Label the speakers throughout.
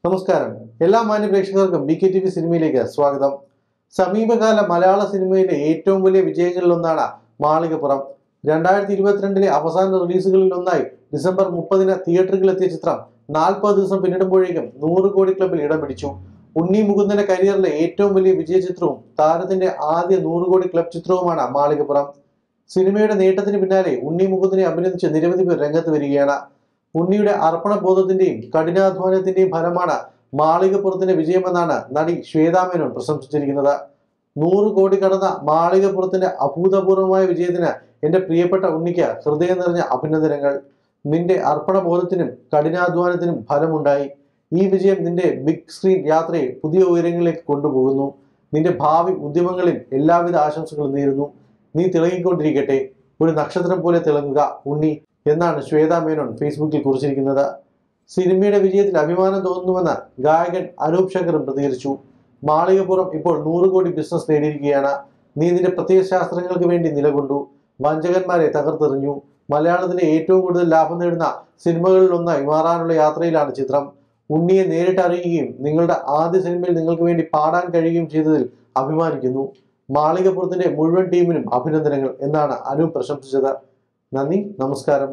Speaker 1: നമസ്കാരം എല്ലാ മാന്യ പ്രേക്ഷകർക്കും ബി കെ ടി വി സിനിമയിലേക്ക് സ്വാഗതം സമീപകാല മലയാള സിനിമയിലെ ഏറ്റവും വലിയ വിജയങ്ങളിലൊന്നാണ് മാളികപ്പുറം രണ്ടായിരത്തി ഇരുപത്തിരണ്ടിലെ അവസാന റിലീസുകളിൽ ഒന്നായി ഡിസംബർ മുപ്പതിന് തിയേറ്ററുകളിലെത്തിയ ചിത്രം നാൽപ്പത് ദിവസം പിന്നിടുമ്പോഴേക്കും നൂറ് കോടി ക്ലബിൽ ഇടം പിടിച്ചു ഉണ്ണി മുകുന്ദന്റെ കരിയറിലെ ഏറ്റവും വലിയ വിജയ ചിത്രവും താരത്തിന്റെ ആദ്യ നൂറ് കോടി ക്ലബ് ചിത്രവുമാണ് മാളികപ്പുറം സിനിമയുടെ നേട്ടത്തിന് പിന്നാലെ ഉണ്ണി മുകുന്ദനെ അഭിനന്ദിച്ച് നിരവധി പേർ രംഗത്ത് വരികയാണ് ഉണ്ണിയുടെ അർപ്പണബോധത്തിന്റെയും കഠിനാധ്വാനത്തിന്റെയും ഫലമാണ് മാളികപ്പുറത്തിന്റെ വിജയമെന്നാണ് നടി ശ്വേതാമേനോൻ പ്രശംസിച്ചിരിക്കുന്നത് നൂറ് കോടി കടന്ന മാളികപ്പുറത്തിന്റെ അഭൂതപൂർവമായ വിജയത്തിന് എന്റെ പ്രിയപ്പെട്ട ഉണ്ണിക്ക് ഹൃദയം നിറഞ്ഞ അഭിനന്ദനങ്ങൾ നിന്റെ അർപ്പണബോധത്തിനും കഠിനാധ്വാനത്തിനും ഫലമുണ്ടായി ഈ വിജയം നിന്റെ ബിഗ് സ്ക്രീൻ യാത്രയെ പുതിയ ഉയരങ്ങളിലേക്ക് കൊണ്ടുപോകുന്നു നിന്റെ ഭാവി ഉദ്യമങ്ങളിൽ എല്ലാവിധ ആശംസകളും നേരുന്നു നീ തിളങ്ങിക്കൊണ്ടിരിക്കട്ടെ ഒരു നക്ഷത്രം പോലെ തിളങ്ങുക ഉണ്ണി എന്നാണ് ശ്വേതാ മേനോൻ ഫേസ്ബുക്കിൽ കുറിച്ചിരിക്കുന്നത് സിനിമയുടെ വിജയത്തിൽ അഭിമാനം തോന്നുന്നുവെന്ന് ഗായകൻ അനൂപ് ശങ്കറും പ്രതികരിച്ചു മാളികപ്പുറം ഇപ്പോൾ നൂറ് കോടി ബിസിനസ് നേടിയിരിക്കുകയാണ് നീ നിന്റെ പ്രത്യയശാസ്ത്രങ്ങൾക്ക് വേണ്ടി നിലകൊണ്ടു വഞ്ചകന്മാരെ തകർത്തെറിഞ്ഞു മലയാളത്തിലെ ഏറ്റവും കൂടുതൽ ലാഭം നേടുന്ന സിനിമകളിൽ ഒന്നായി മാറാനുള്ള യാത്രയിലാണ് ചിത്രം ഉണ്ണിയെ നേരിട്ട് അറിയുകയും നിങ്ങളുടെ ആദ്യ സിനിമയിൽ നിങ്ങൾക്ക് വേണ്ടി പാടാൻ കഴിയുകയും ചെയ്തതിൽ അഭിമാനിക്കുന്നു മാളികപ്പുറത്തിന്റെ മുഴുവൻ ടീമിനും അഭിനന്ദനങ്ങൾ എന്നാണ് അനൂപ് പ്രശംസിച്ചത് നന്ദി നമസ്കാരം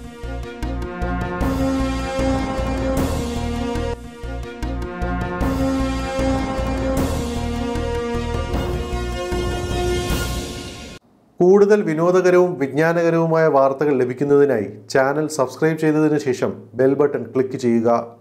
Speaker 1: കൂടുതൽ വിനോദകരവും വിജ്ഞാനകരവുമായ വാർത്തകൾ ലഭിക്കുന്നതിനായി ചാനൽ സബ്സ്ക്രൈബ് ചെയ്തതിനു ശേഷം ബെൽ ബട്ടൺ ക്ലിക്ക് ചെയ്യുക